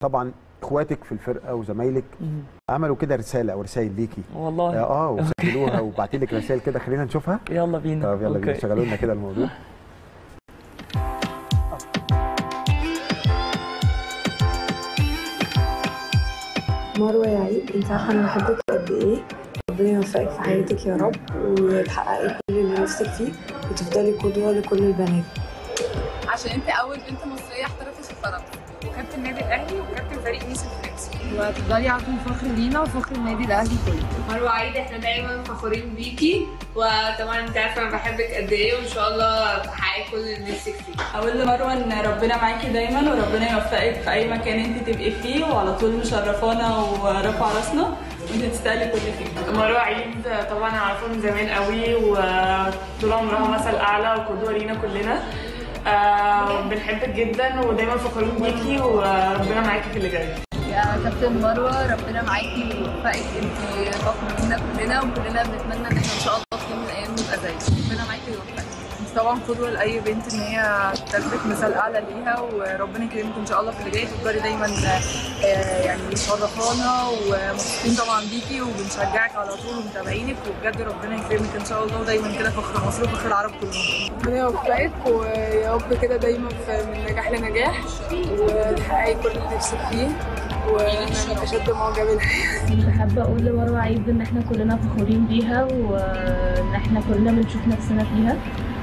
طبعا اخواتك في الفرقه وزمايلك مم. عملوا كده رساله او رسائل ليكي والله اه وسجلوها وبعتين لك رسائل كده خلينا نشوفها يلا بينا طب يلا بينا أوكي. شغلوا لنا كده الموضوع مروة يا عيد انت عارفة انا بحبك قد ايه ربنا يوفقك في حياتك يا رب وتحققي كل اللي نفسك فيه وتفضلي قدوة لكل البنات عشان انت اول بنت مصريه احترفت في فرنسا وكابتن النادي الاهلي وكابتن فريق نيس الفرنسي وهتفضلي على طول فخر لينا وفخر النادي الاهلي كله مروة عيد احنا دايما فخورين بيكي وطبعا انت عارفه انا بحبك قد ايه وان شاء الله تحققي كل اللي نفسك فيه اقول لمروه ان ربنا معاكي دايما وربنا يوفقك في اي مكان انت تبقي فيه وعلى طول مشرفانا ورافعه راسنا وانت تستاهلي كل خير مروة عيد طبعا اعرفها من زمان قوي وطول عمرها مثل اعلى وقدوه لينا كلنا آه بنحبك جدا ودايما فخورين بيكي وربنا معاكي في اللي جاي يا كابتن مروه ربنا معاكي ويوفقك انت فخر لينا كلنا وكلنا بنتمنى ان احنا ان شاء الله في يوم من الايام نبقى زيك ربنا معاكي ويوفقك انت طبعا قدوه لاي بنت ان هي تثبت مثال اعلى ليها وربنا يكرمك ان شاء الله في اللي جاي تفضلي دايما آه، يعني مشرفانا ومبسوطين طبعا بيكي وبنشجعك على طول ومتابعينك وبجد ربنا يكرمك ان شاء الله ودايما كده فخر مصر وفخر العرب كلهم ربنا يوفقك ويا رب كده دايما من نجاح لنجاح وتحققي كل اللي نفسك فيه وانا بشد معجبة بحب اقول لمروه عيد ان احنا كلنا فخورين بيها وان احنا كلنا بنشوف نفسنا فيها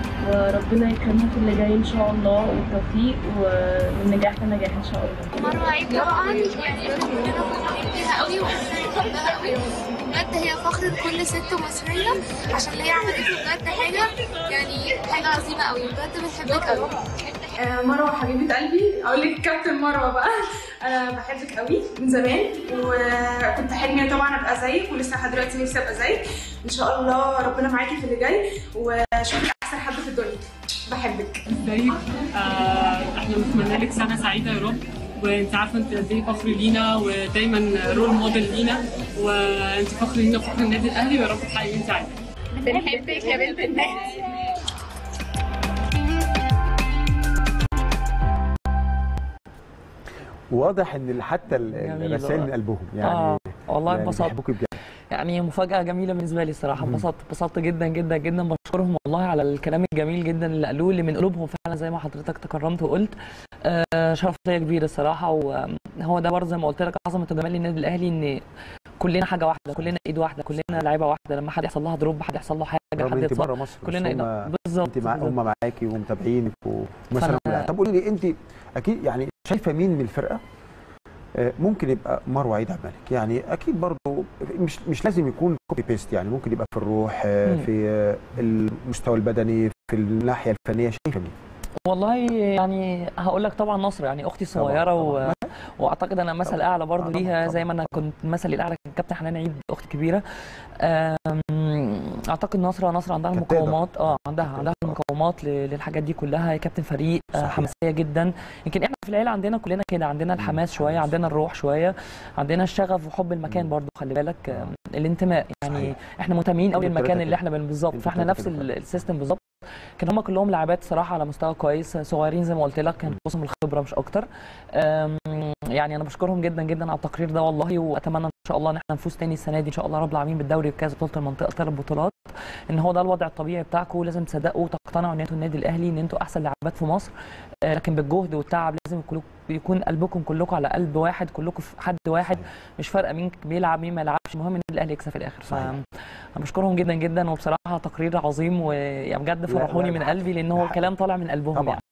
وربنا يكرمها في اللي جاي ان شاء الله والتوفيق ومن نجاح لنجاح ان شاء الله مروة عيد طبعا يعني احنا كلنا فخورين بيها قوي وربنا يحبها قوي بجد هي فخر لكل ست مصرية عشان اللي هي عملته بجد حاجة يعني حاجة عظيمة قوي بجد بنحبك قوي مروه حبيبه قلبي اقول لك كابتن مروه بقى انا بحبك قوي من زمان وكنت حلمي طبعا ابقى زيك ولسه لحد دلوقتي نفسي ابقى زيك ان شاء الله ربنا معاكي في اللي جاي واشوفك احسن حد في الدنيا بحبك ازيك آه احنا بنتمنى لك سنه سعيده يا رب وانت عارفه انت قد ايه فخر لينا ودايما رول موديل لينا وانت فخر لينا وفخر النادي الاهلي ويا رب تحققي اللي انت عايزاه بنحبك يا بنت الناس واضح ان حتى ال- جميل الرسائل والله. من قلبهم يعني اه والله يعني انبسطت بيحبوكي بجد يعني مفاجأة جميلة بالنسبة لي الصراحة مم. انبسطت انبسطت جدا جدا جدا بشكرهم والله على الكلام الجميل جدا اللي قالوه اللي من قلوبهم فعلا زي ما حضرتك تكرمت وقلت آه شرف ليا كبير الصراحة وهو ده برضه زي ما قلت لك عظمة وجمال النادي الأهلي إن كلنا حاجة واحدة كلنا إيد واحدة كلنا لعيبة واحدة لما حد يحصل لها دروب حد يحصل له حاجة رغم حد انت يتصاب بره مصر بس كلنا إيد هم بالظبط انت مع بالظبط. هم معاكي ومتابعينك ومثلا فأنا- طب قولي لي انت اكيد يعني شايفه مين من الفرقه آه، ممكن يبقى مروه عيد عمالك يعني اكيد برضه مش مش لازم يكون كوبي بيست يعني ممكن يبقى في الروح آه، مم. في آه، المستوى البدني في الناحيه الفنيه شايفه مين والله يعني هقول لك طبعا نصر يعني اختي الصغيره و... طبعاً. واعتقد انا مثل اعلى برضو طبعاً، ليها زي طبعاً. ما انا كنت مثلي الاعلى كان كابتن حنان عيد اختي كبيره أم، اعتقد نصر نصر عندها كانت تقدر. المقومات اه عندها كانت عندها تقدر. المقومات ل- للحاجات دي كلها هي كابتن فريق آه، صحيح. حماسيه جدا يمكن احنا في العيله عندنا كلنا كده عندنا الحماس شويه حماس. عندنا الروح شويه عندنا الشغف وحب المكان مم. برضو خلي بالك آه. آم، الانتماء يعني صحيح. احنا منتمين قوي انتوا للمكان التلاتة اللي كده. احنا بن- بالظبط انتوا فاحنا التلاتة نفس كده ال- فعلا. السيستم بالظبط كان هم كلهم لاعبات صراحه على مستوى كويس صغيرين زي ما قلت لك كان بصم الخبره مش اكتر أم، يعني انا بشكرهم جدا جدا على التقرير ده والله واتمنى ان شاء الله ان احنا نفوز تاني السنه دي ان شاء الله رب العالمين بالدوري وكاس بطوله المنطقه ثلاث بطولات ان هو ده الوضع الطبيعي بتاعكم لازم تصدقوا وتقتنعوا ان انتوا النادي الاهلي ان انتوا احسن لاعبات في مصر آه، لكن بالجهد والتعب لازم كلكم يكون قلبكم كلكم على قلب واحد كلكم في حد واحد مش فارقه مين بيلعب مين ما يلعبش المهم ان النادي الاهلي يكسب في الاخر صحيح. انا بشكرهم جدا جدا وبصراحه تقرير عظيم ويعني بجد لا، فرحوني لا، من الحق- قلبي لان هو الحق. الكلام طالع من قلبهم طبعا يعني